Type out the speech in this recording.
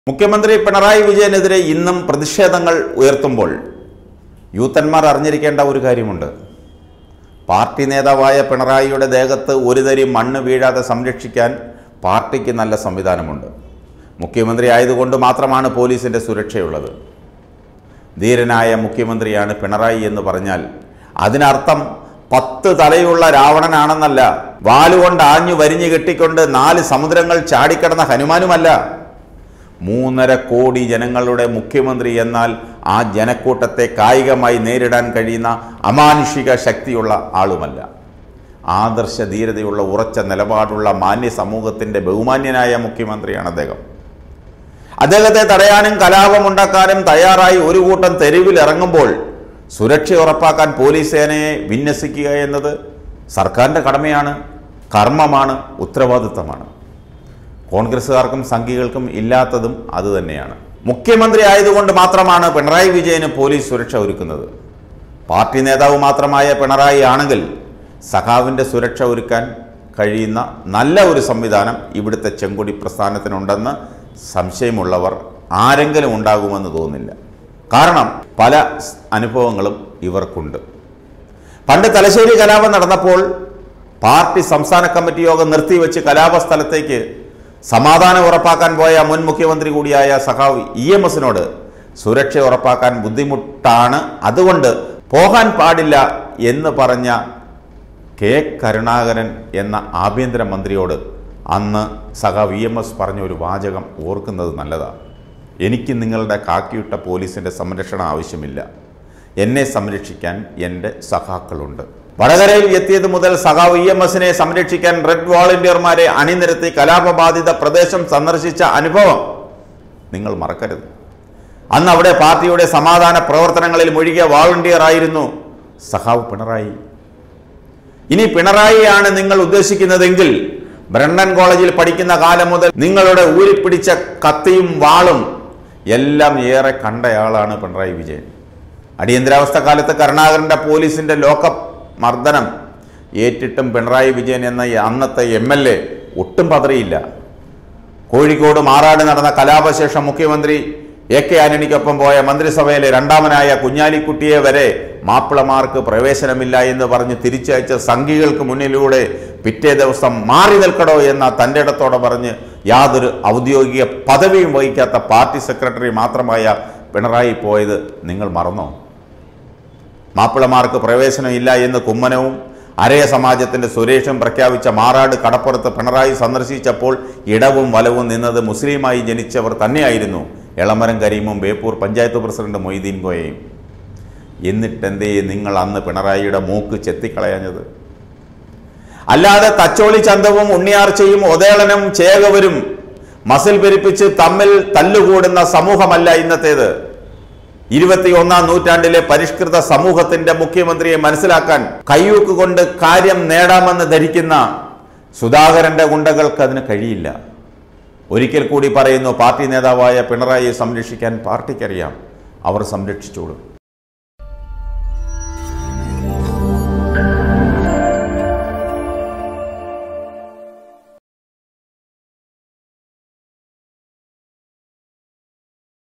മുഖ്യമന്ത്രി പിണറായി വിജയനെതിരെ ഇന്നും പ്രതിഷേധങ്ങൾ ഉയർത്തുമ്പോൾ യൂത്തന്മാർ അറിഞ്ഞിരിക്കേണ്ട ഒരു കാര്യമുണ്ട് പാർട്ടി നേതാവായ പിണറായിയുടെ ദേഹത്ത് ഒരു തരി മണ്ണ് വീഴാതെ സംരക്ഷിക്കാൻ പാർട്ടിക്ക് നല്ല സംവിധാനമുണ്ട് മുഖ്യമന്ത്രി ആയതുകൊണ്ട് മാത്രമാണ് പോലീസിൻ്റെ സുരക്ഷയുള്ളത് ധീരനായ മുഖ്യമന്ത്രിയാണ് പിണറായി എന്ന് പറഞ്ഞാൽ അതിനർത്ഥം പത്ത് തലയുള്ള രാവണനാണെന്നല്ല വാലുകൊണ്ട് ആഞ്ഞു വരിഞ്ഞു കെട്ടിക്കൊണ്ട് നാല് സമുദ്രങ്ങൾ ചാടിക്കടന്ന ഹനുമാനുമല്ല മൂന്നര കോടി ജനങ്ങളുടെ മുഖ്യമന്ത്രി എന്നാൽ ആ ജനക്കൂട്ടത്തെ കായികമായി നേരിടാൻ കഴിയുന്ന അമാനുഷിക ശക്തിയുള്ള ആളുമല്ല ആദർശ ധീരതയുള്ള ഉറച്ച നിലപാടുള്ള മാന്യ സമൂഹത്തിൻ്റെ ബഹുമാന്യനായ മുഖ്യമന്ത്രിയാണ് അദ്ദേഹം അദ്ദേഹത്തെ തടയാനും കലാപമുണ്ടാക്കാനും തയ്യാറായി ഒരു കൂട്ടം തെരുവിൽ ഇറങ്ങുമ്പോൾ സുരക്ഷ ഉറപ്പാക്കാൻ പോലീസ് സേനയെ വിന്യസിക്കുക എന്നത് സർക്കാരിൻ്റെ കടമയാണ് കർമ്മമാണ് ഉത്തരവാദിത്തമാണ് കോൺഗ്രസ്സുകാർക്കും സംഘികൾക്കും ഇല്ലാത്തതും അതുതന്നെയാണ് മുഖ്യമന്ത്രി ആയതുകൊണ്ട് മാത്രമാണ് പിണറായി വിജയന് പോലീസ് സുരക്ഷ ഒരുക്കുന്നത് പാർട്ടി നേതാവ് മാത്രമായ പിണറായി ആണെങ്കിൽ സഖാവിൻ്റെ സുരക്ഷ ഒരുക്കാൻ കഴിയുന്ന നല്ല ഒരു സംവിധാനം ഇവിടുത്തെ ചെങ്കൊടി പ്രസ്ഥാനത്തിനുണ്ടെന്ന് സംശയമുള്ളവർ ആരെങ്കിലും ഉണ്ടാകുമെന്ന് തോന്നുന്നില്ല കാരണം പല സ് അനുഭവങ്ങളും ഇവർക്കുണ്ട് പണ്ട് തലശ്ശേരി കലാപം നടന്നപ്പോൾ പാർട്ടി സംസ്ഥാന കമ്മിറ്റി യോഗം നിർത്തിവെച്ച് കലാപ സ്ഥലത്തേക്ക് സമാധാനം ഉറപ്പാക്കാൻ പോയ മുൻ മുഖ്യമന്ത്രി കൂടിയായ സഖാവ് ഇ എം എസിനോട് സുരക്ഷ ഉറപ്പാക്കാൻ ബുദ്ധിമുട്ടാണ് അതുകൊണ്ട് പോകാൻ പാടില്ല എന്ന് പറഞ്ഞ കെ കരുണാകരൻ എന്ന ആഭ്യന്തരമന്ത്രിയോട് അന്ന് സഖാവ് ഇ എം എസ് പറഞ്ഞ ഒരു വാചകം ഓർക്കുന്നത് നല്ലതാണ് എനിക്ക് നിങ്ങളുടെ കാക്കിയിട്ട പോലീസിൻ്റെ സംരക്ഷണം ആവശ്യമില്ല എന്നെ സംരക്ഷിക്കാൻ എൻ്റെ സഖാക്കളുണ്ട് വടകരയിൽ എത്തിയത് മുതൽ സഖാവ് ഇ എം എസിനെ സംരക്ഷിക്കാൻ റെഡ് വോളണ്ടിയർമാരെ അണിനിരത്തി കലാപബാധിത പ്രദേശം സന്ദർശിച്ച അനുഭവം നിങ്ങൾ മറക്കരുത് അന്ന് അവിടെ പാർട്ടിയുടെ സമാധാന പ്രവർത്തനങ്ങളിൽ മുഴുകിയ വാളണ്ടിയർ ആയിരുന്നു സഖാവ് പിണറായി ഇനി പിണറായിയാണ് നിങ്ങൾ ഉദ്ദേശിക്കുന്നതെങ്കിൽ ബ്രണ്ടൻ കോളേജിൽ പഠിക്കുന്ന കാലം മുതൽ നിങ്ങളുടെ ഊരിപ്പിടിച്ച കത്തിയും വാളും എല്ലാം ഏറെ കണ്ടയാളാണ് പിണറായി വിജയൻ അടിയന്തരാവസ്ഥ കാലത്ത് കരുണാകരൻ്റെ പോലീസിൻ്റെ ലോക്കപ്പ് മർദ്ദനം ഏറ്റിട്ടും പിണറായി വിജയൻ എന്ന ഈ അന്നത്തെ എം എൽ എ ഒട്ടും പതറിയില്ല കോഴിക്കോട് മാറാട് നടന്ന കലാപശേഷം മുഖ്യമന്ത്രി എ കെ ആന്റണിക്കൊപ്പം പോയ മന്ത്രിസഭയിലെ രണ്ടാമനായ കുഞ്ഞാലിക്കുട്ടിയെ വരെ മാപ്പിളമാർക്ക് പ്രവേശനമില്ല എന്ന് പറഞ്ഞ് തിരിച്ചയച്ച സംഘികൾക്ക് മുന്നിലൂടെ പിറ്റേ ദിവസം മാറി നിൽക്കടോ എന്ന തൻ്റെ ഇടത്തോടെ പറഞ്ഞ് യാതൊരു ഔദ്യോഗിക പദവിയും വഹിക്കാത്ത പാർട്ടി സെക്രട്ടറി മാത്രമായ പിണറായി പോയത് നിങ്ങൾ മറന്നോ മാപ്പിളമാർക്ക് പ്രവേശനമില്ല എന്ന് കുമ്മനവും അരയ സമാജത്തിന്റെ സുരേഷും പ്രഖ്യാപിച്ച മാറാട് കടപ്പുറത്ത് പിണറായി സന്ദർശിച്ചപ്പോൾ ഇടവും വലവും നിന്നത് മുസ്ലിമായി ജനിച്ചവർ തന്നെയായിരുന്നു എളമരം കരീമും ബേപ്പൂർ പഞ്ചായത്ത് പ്രസിഡന്റ് മൊയ്തീൻ കോയയും എന്നിട്ടെന്തേ നിങ്ങൾ അന്ന് പിണറായിയുടെ മൂക്ക് ചെത്തിക്കളയാഞ്ഞത് അല്ലാതെ തച്ചോളി ചന്തവും ഉണ്ണിയാർച്ചയും ഒതേളനും ചേകവരും മസിൽ പെരുപ്പിച്ച് തമ്മിൽ തല്ലുകൂടുന്ന സമൂഹമല്ല ഇന്നത്തേത് ഇരുപത്തിയൊന്നാം നൂറ്റാണ്ടിലെ പരിഷ്കൃത സമൂഹത്തിന്റെ മുഖ്യമന്ത്രിയെ മനസ്സിലാക്കാൻ കയ്യൂക്ക് കൊണ്ട് കാര്യം നേടാമെന്ന് ധരിക്കുന്ന സുധാകരന്റെ ഗുണ്ടകൾക്ക് അതിന് കഴിയില്ല ഒരിക്കൽ കൂടി പറയുന്നു പാർട്ടി നേതാവായ പിണറായിയെ സംരക്ഷിക്കാൻ പാർട്ടിക്കറിയാം അവർ സംരക്ഷിച്ചോളും